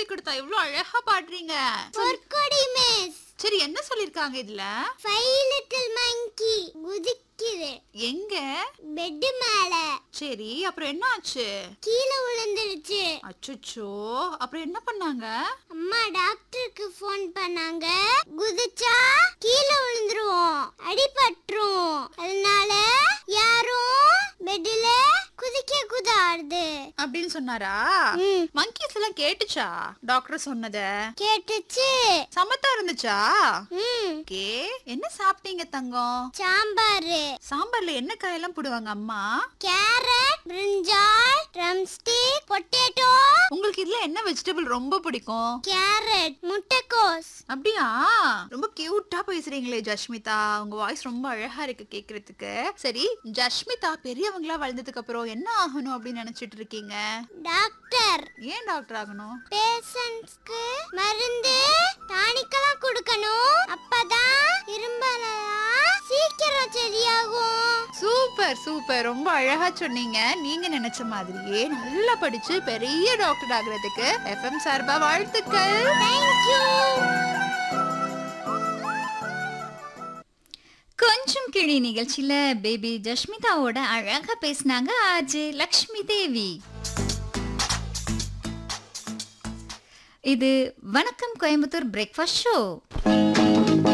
கொடுத்தா எவ்வளவு அழகா பாடுறீங்க பொற்கொடி மிஸ் சரி என்ன சொல்லிருக்காங்க இதுல ஃபைவ் லிட்டில் மங்கி குதிக்குது எங்க பெட் மேல சரி அப்புறம் என்ன ஆச்சு கீழே விழுந்துருச்சு அச்சச்சோ அப்புறம் என்ன பண்ணாங்க அம்மா டாக்டருக்கு ஃபோன் பண்ணாங்க குதிச்சா கீழே விழுந்துருவோம் அடிபட்டுரும் அதனால யாரும் பெட்ல குதிக்க கூடாது அப்படின்னு சொன்னாரா ம். மங்கீஸ் எல்லாம் கேட்டுச்சா டாக்டர் சொன்னத கேட்டுச்சு சமத்தா இருந்துச்சா ம் ஓகே என்ன சாப்பிட்டீங்க தங்கம் சாம்பாரு சாம்பார்ல என்ன காயெல்லாம் போடுவாங்க அம்மா கேரட் பிரிஞ்சால் ட்ரம்ஸ்டிக் பொட்டேட்டோ உங்களுக்கு இதுல என்ன வெஜிடபிள் ரொம்ப பிடிக்கும் கேரட் முட்டைக்கோஸ் அப்படியா ரொம்ப கியூட்டா பேசுறீங்களே ஜஷ்மிதா உங்க வாய்ஸ் ரொம்ப அழகா இருக்கு கேக்குறதுக்கு சரி ஜஷ்மிதா பெரியவங்களா வளர்ந்ததுக்கு அப்புறம் என்ன ஆகணும் அப்படின்னு நினைச்சிட்டு இருக்கீங்க டாக்டர் ஏன் டாக்டர் ஆகணும் பேஷண்ட்ஸ்க்கு மருந்து டானிக்கெல்லாம் கொடுக்கணும் அப்பதான் இரும்பலாம் சீக்கிரம் சரியாகும் சூப்பர் சூப்பர் ரொம்ப அழகா சொன்னீங்க நீங்க நினைச்ச மாதிரியே நல்லா படிச்சு பெரிய டாக்டர் ஆகுறதுக்கு எஃப்எம் சார்பா வாழ்த்துக்கள் தேங்க்யூ கொஞ்சம் கிளி நிகழ்ச்சியில பேபி ஜஷ்மிதாவோட அழகா பேசினாங்க ஆஜே லக்ஷ்மி தேவி இது வணக்கம் கோயம்புத்தூர் பிரேக்ஃபாஸ்ட் ஷோ